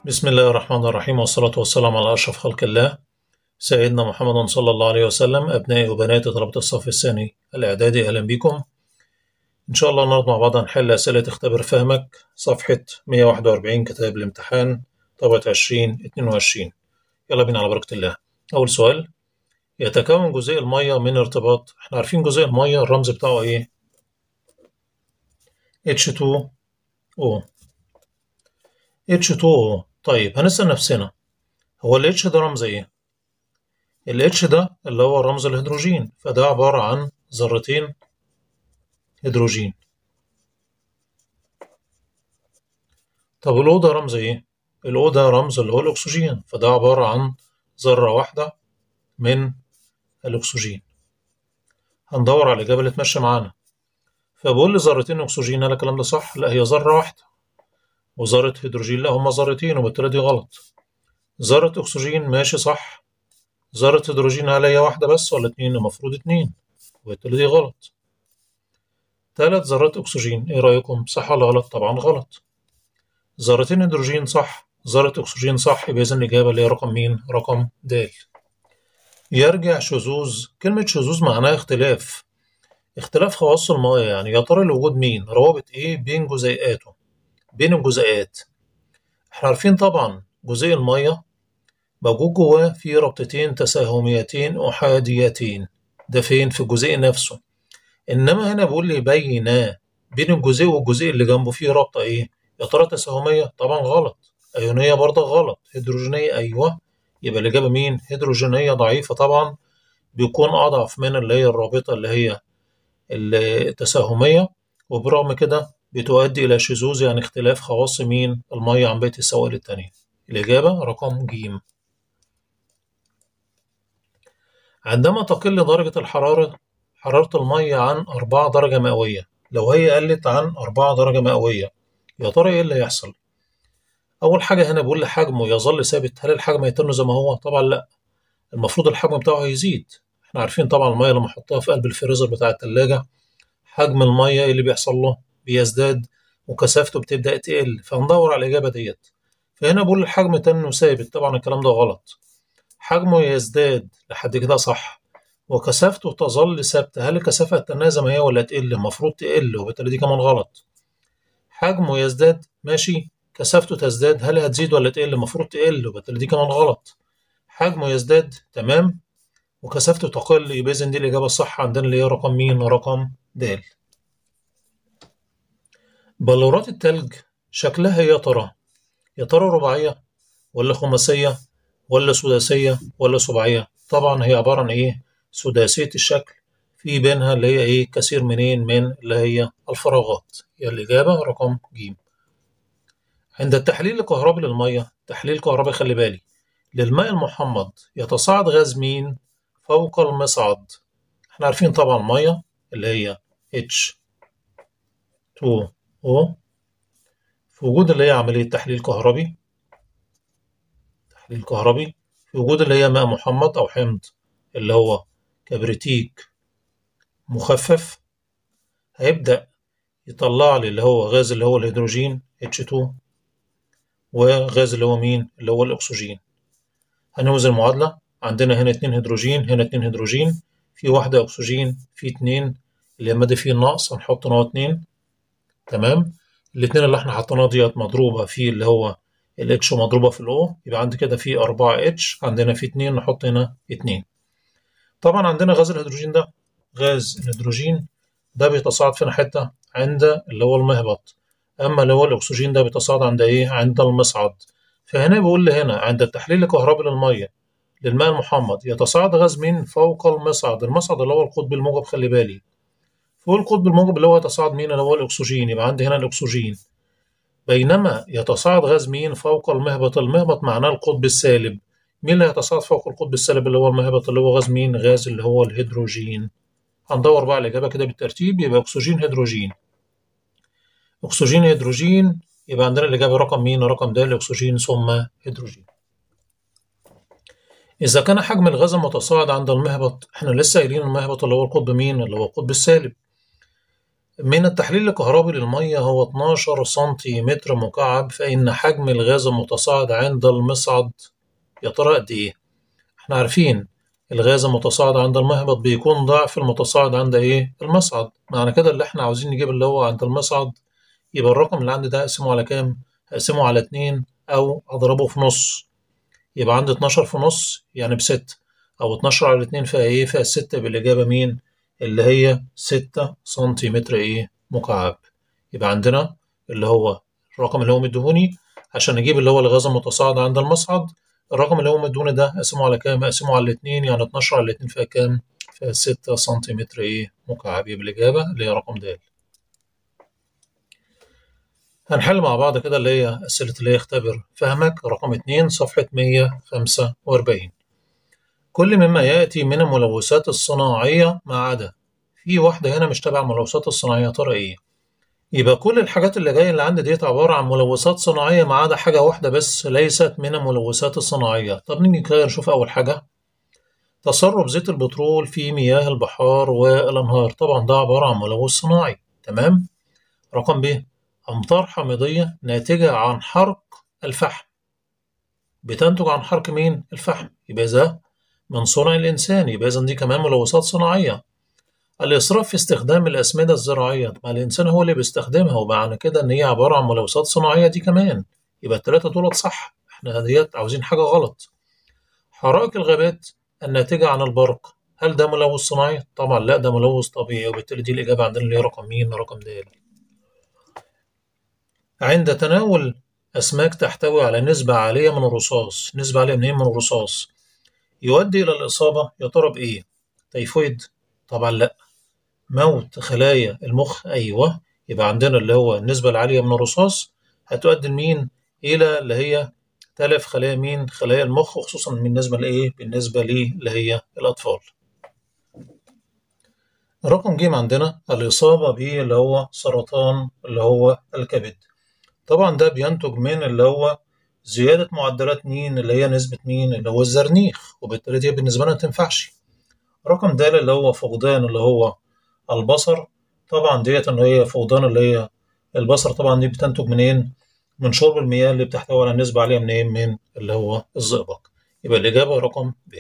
بسم الله الرحمن الرحيم والصلاة والسلام على أشرف خلق الله سيدنا محمد صلى الله عليه وسلم أبنائي وبناتي طلبة الصف الثاني الإعدادي أهلا بكم إن شاء الله النهاردة مع بعض هنحل أسئلة اختبر فهمك صفحة 141 كتاب الامتحان طبعة 2022 يلا بينا على بركة الله أول سؤال يتكون جزيء المية من ارتباط احنا عارفين جزيء المية الرمز بتاعه ايه H2O H2O طيب هنسأل نفسنا هو ال H ده رمز ايه؟ ال H ده اللي هو رمز الهيدروجين فده عبارة عن ذرتين هيدروجين طب ال O ده رمز ايه؟ ال O ده رمز اللي هو الأكسجين فده عبارة عن ذرة واحدة من الأكسجين هندور على الإجابة اللي تمشي معانا فبقول لي ذرتين أكسجين هل الكلام ده صح؟ لا هي ذرة واحدة وذرة هيدروجين لا هما ذرتين وبالتالي دي غلط ذرة أكسجين ماشي صح ذرة هيدروجين هل هي واحدة بس ولا اتنين؟ المفروض اتنين وبالتالي دي غلط تلات ذرات أكسجين إيه رأيكم؟ صح ولا غلط؟ طبعا غلط ذرتين هيدروجين صح ذرة أكسجين صح يبقى إذا الإجابة اللي هي رقم مين؟ رقم د يرجع شذوذ كلمة شذوذ معناها اختلاف اختلاف خواص المياه يعني يا ترى لوجود مين؟ روابط إيه بين جزيئاته بين الجزيئات احنا عارفين طبعا جزيء المية موجود جواه في رابطتين تساهميتين أحاديتين ده فين في الجزيء نفسه إنما هنا بيقول لي بين بين الجزيء والجزيء اللي جنبه فيه رابطة إيه يا ترى تساهمية طبعا غلط أيونية برضه غلط هيدروجينية أيوه يبقى الإجابة مين هيدروجينية ضعيفة طبعا بيكون أضعف من اللي هي الرابطة اللي هي التساهمية وبرغم كده بتؤدي إلى شذوذ يعني اختلاف خواص مين المية عن بقية السوائل التانية الإجابة رقم ج عندما تقل درجة الحرارة حرارة المية عن 4 درجة مئوية لو هي قلت عن 4 درجة مئوية يا ترى إيه اللي هيحصل؟ أول حاجة هنا بقول لي حجمه يظل ثابت هل الحجم هيتم زي ما هو؟ طبعا لأ المفروض الحجم بتاعه هيزيد احنا عارفين طبعا المية لما احطها في قلب الفريزر بتاع التلاجة حجم المية ايه اللي بيحصل له؟ بيزداد وكثافته بتبدأ تقل فندور على الإجابة ديت فهنا بقول الحجم تنه ثابت طبعا الكلام ده غلط حجمه يزداد لحد كده صح وكثافته تظل ثابتة هل الكثافة هتنها زي ما هي ولا تقل؟ المفروض تقل وبالتالي دي كمان غلط حجمه يزداد ماشي كثافته تزداد هل هتزيد ولا تقل؟ المفروض تقل وبالتالي دي كمان غلط حجمه يزداد تمام وكثافته تقل يبقى إذن دي الإجابة الصح عندنا اللي هي رقم مين؟ رقم د بلورات التلج شكلها يا ترى يا ترى رباعية ولا خماسية ولا سداسية ولا سباعية طبعا هي عبارة عن ايه سداسية الشكل في بينها اللي هي ايه كثير منين من اللي هي الفراغات هي الإجابة رقم ج عند التحليل الكهربي للمية تحليل كهربي خلي بالي للماء المحمض يتصاعد غاز مين فوق المصعد احنا عارفين طبعا المية اللي هي H 2 O في وجود اللي هي عملية تحليل كهربي تحليل كهربي في وجود اللي هي ماء محمض أو حمض اللي هو كبريتيك مخفف هيبدأ يطلع لي اللي هو غاز اللي هو الهيدروجين H2 وغاز اللي هو مين اللي هو الأكسجين هنوزن المعادلة عندنا هنا اتنين هيدروجين هنا اتنين هيدروجين في واحدة أكسجين في اتنين اللي لما دي فيه النقص هنحط نقط اتنين تمام الاتنين اللي احنا حطيناها ديت مضروبة في اللي هو الاتش مضروبة في الاو يبقى عندي كده في أربعة اتش عندنا في اتنين نحط هنا اتنين طبعا عندنا غاز الهيدروجين ده غاز الهيدروجين ده بيتصاعد فين حتة عند اللي هو المهبط أما اللي هو الأكسجين ده بيتصاعد عند إيه عند المصعد فهنا بيقول لي هنا عند التحليل الكهربي للمية للماء المحمض يتصاعد غاز من فوق المصعد المصعد اللي هو القطب الموجب خلي بالي فوق القطب الموجب اللي هو يتصاعد مين اللي هو الأكسجين يبقى عندي هنا الأكسجين بينما يتصاعد غاز مين فوق المهبط المهبط معناه القطب السالب مين اللي هيتصاعد فوق القطب السالب اللي هو المهبط اللي هو غاز مين غاز اللي هو الهيدروجين هندور بقى على الإجابة كده بالترتيب يبقى أكسجين هيدروجين أكسجين هيدروجين يبقى عندنا الإجابة رقم مين رقم د الأكسجين ثم هيدروجين إذا كان حجم الغاز المتصاعد عند المهبط إحنا لسه قايلين المهبط اللي هو القطب مين اللي هو القطب السالب من التحليل الكهربي للمية هو 12 سنتيمتر مكعب فإن حجم الغاز المتصاعد عند المصعد يا ترى قد إيه؟ إحنا عارفين الغاز المتصاعد عند المهبط بيكون ضعف المتصاعد عند إيه؟ المصعد معنى كده اللي إحنا عاوزين نجيب اللي هو عند المصعد يبقى الرقم اللي عندي ده أقسمه على كام؟ هقسمه على اتنين أو أضربه في نص يبقى عندي 12 في نص يعني بستة أو 12 على اتنين فيها إيه؟ فيها الستة بالإجابة مين؟ اللي هي ستة سنتيمتر إيه؟ مكعب يبقى عندنا اللي هو الرقم اللي هو مديهوني عشان نجيب اللي هو الغاز المتصاعد عند المصعد الرقم اللي هو مديهوني ده أقسمه على كام؟ أقسمه على الاتنين يعني 12 على الاتنين فيها كام؟ فيها ستة سنتيمتر إيه؟ مكعب يبقى الإجابة اللي هي رقم د هنحل مع بعض كده اللي هي أسئلة اللي هي اختبر فهمك رقم اتنين صفحة 145 كل مما يأتي من الملوثات الصناعية ما عدا في واحدة هنا مش تبع الملوثات الصناعية ترى إيه؟ يبقى كل الحاجات اللي جاية اللي عندي ديت عبارة عن ملوثات صناعية ما عدا حاجة واحدة بس ليست من الملوثات الصناعية طب نيجي كده نشوف أول حاجة تسرب زيت البترول في مياه البحار والأنهار طبعا ده عبارة عن ملوث صناعي تمام رقم ب أمطار حامضية ناتجة عن حرق الفحم بتنتج عن حرق مين؟ الفحم يبقى ده من صنع الإنسان يبقى إذا دي كمان ملوثات صناعية الإسراف في استخدام الأسمدة الزراعية ما الإنسان هو اللي بيستخدمها ومعنى كده إن هي عبارة عن ملوثات صناعية دي كمان يبقى التلاتة دولت صح إحنا ديت عاوزين حاجة غلط حرائق الغابات الناتجة عن البرق هل ده ملوث صناعي؟ طبعا لا ده ملوث طبيعي وبالتالي دي الإجابة عندنا اللي هي رقم مين؟ رقم د عند تناول أسماك تحتوي على نسبة عالية من الرصاص نسبة عالية منين من الرصاص يؤدي إلى الإصابة يا ترى بإيه؟ تيفويد؟ طبعا لا موت خلايا المخ أيوه يبقى عندنا اللي هو النسبة العالية من الرصاص هتؤدي لمين؟ إلى اللي هي تلف خلايا مين؟ خلايا المخ وخصوصا بالنسبة لإيه؟ بالنسبة ليه اللي هي الأطفال. رقم ج عندنا الإصابة به اللي هو سرطان اللي هو الكبد. طبعا ده بينتج من اللي هو زيادة معدلات مين اللي هي نسبة مين اللي هو الزرنيخ وبالتالي دي بالنسبة لنا متنفعش. رقم د اللي هو فقدان اللي هو البصر طبعا ديت اللي هي فقدان اللي هي البصر طبعا دي بتنتج منين؟ من شرب المياه اللي بتحتوي على نسبة عالية منين؟ من اللي هو الزئبق. يبقى الإجابة رقم ب.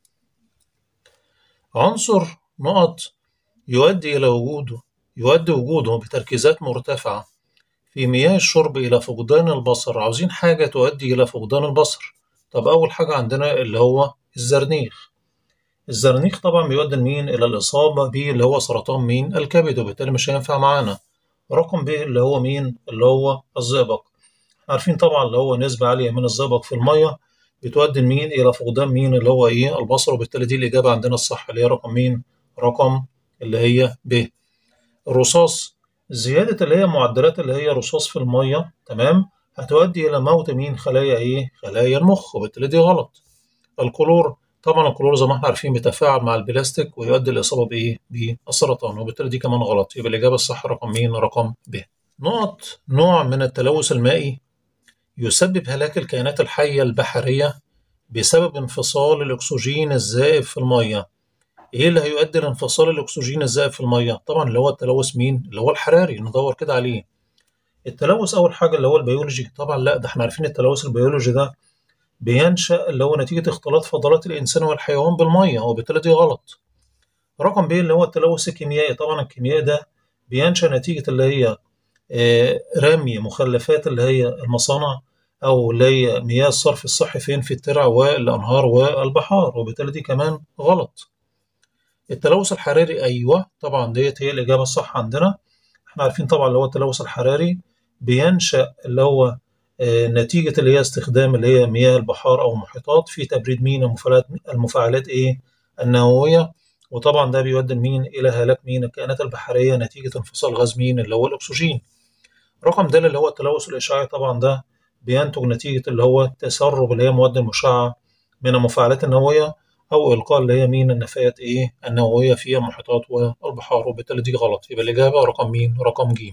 عنصر نقط يؤدي إلى وجوده يؤدي وجوده بتركيزات مرتفعة في مياه الشرب إلى فقدان البصر عاوزين حاجة تؤدي إلى فقدان البصر طب أول حاجة عندنا اللي هو الزرنيخ الزرنيخ طبعا بيؤدي مين إلى الإصابة به اللي هو سرطان مين الكبد وبالتالي مش هينفع معانا رقم ب اللي هو مين اللي هو الزئبق عارفين طبعا اللي هو نسبة عالية من الزئبق في المية بتؤدي مين إلى فقدان مين اللي هو إيه البصر وبالتالي دي الإجابة عندنا الصح اللي هي رقم مين رقم اللي هي ب الرصاص زيادة اللي هي معدلات اللي هي رصاص في المية تمام هتؤدي إلى موت مين خلايا إيه خلايا المخ وبالتالي دي غلط الكلور طبعا الكلور زي ما احنا عارفين بيتفاعل مع البلاستيك ويؤدي الإصابة بإيه بالسرطان وبالتالي دي كمان غلط يبقى الإجابة الصح رقم مين رقم ب نقط نوع من التلوث المائي يسبب هلاك الكائنات الحية البحرية بسبب انفصال الأكسجين الزائب في المية إيه اللي هيؤدي لانفصال الأكسجين الزائب في المية؟ طبعا اللي هو التلوث مين؟ اللي هو الحراري ندور كده عليه التلوث أول حاجة اللي هو البيولوجي طبعا لا ده احنا عارفين التلوث البيولوجي ده بينشأ اللي هو نتيجة اختلاط فضلات الإنسان والحيوان بالمية وبالتالي دي غلط رقم ب اللي هو التلوث الكيميائي طبعا الكيميائي ده بينشأ نتيجة اللي هي رمي مخلفات اللي هي المصانع أو اللي هي مياه الصرف الصحي فين في الترع والأنهار والبحار وبالتالي دي كمان غلط التلوث الحراري أيوه طبعا ديت هي الإجابة الصح عندنا احنا عارفين طبعا اللي هو التلوث الحراري بينشأ اللي هو نتيجة اللي هي استخدام اللي هي مياه البحار أو المحيطات في تبريد مين المفاعلات المفاعلات إيه النووية وطبعا ده بيؤدي مين إلى هلاك مين الكائنات البحرية نتيجة انفصال غاز مين اللي هو الأكسجين رقم د اللي هو التلوث الإشعاعي طبعا ده بينتج نتيجة اللي هو تسرب اللي هي مواد مشعة من المفاعلات النووية أو إلقاء اللي هي مين النفايات إيه النووية في المحيطات والبحار وبالتالي دي غلط يبقى الإجابة رقم مين رقم ج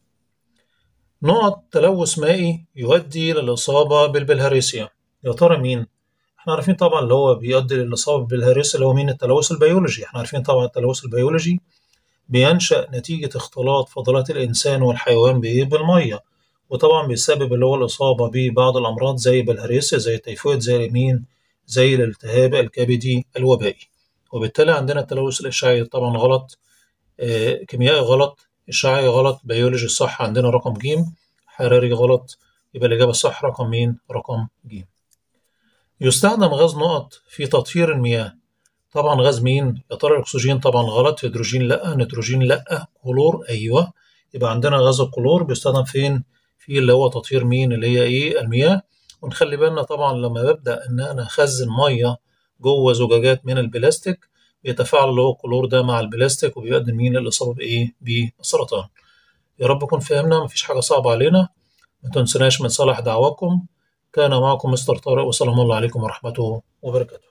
نقط تلوث مائي يؤدي للإصابة بالبلهارسيا يا ترى مين؟ احنا عارفين طبعا اللي هو بيؤدي للإصابة بالبلهارسيا اللي هو مين التلوث البيولوجي احنا عارفين طبعا التلوث البيولوجي بينشأ نتيجة اختلاط فضلات الإنسان والحيوان بإيه؟ بالمية وطبعا بيسبب اللي هو الإصابة ببعض الأمراض زي بالهارسيا زي التيفويد زي اليمين زي الالتهاب الكبدي الوبائي وبالتالي عندنا التلوث الإشعاعي طبعا غلط آه، كيميائي غلط إشعاعي غلط بيولوجي صح عندنا رقم ج حراري غلط يبقى الإجابة الصح رقم مين؟ رقم ج يستخدم غاز نقط في تطهير المياه طبعا غاز مين؟ يا ترى الأكسجين طبعا غلط هيدروجين لأ نيتروجين لأ كلور أيوه يبقى عندنا غاز الكلور بيستخدم فين؟ في اللي هو تطهير مين اللي هي إيه؟ المياه ونخلي بالنا طبعا لما ببدأ إن أنا أخزن مية جوه زجاجات من البلاستيك بيتفاعل اللي هو الكلور ده مع البلاستيك وبيؤدي مين للإصابة بإيه؟ بالسرطان. يا رب نكون فهمنا مفيش حاجة صعبة علينا ما تنسوناش من صالح دعواكم كان معكم مستر طارق وسلام الله عليكم ورحمته وبركاته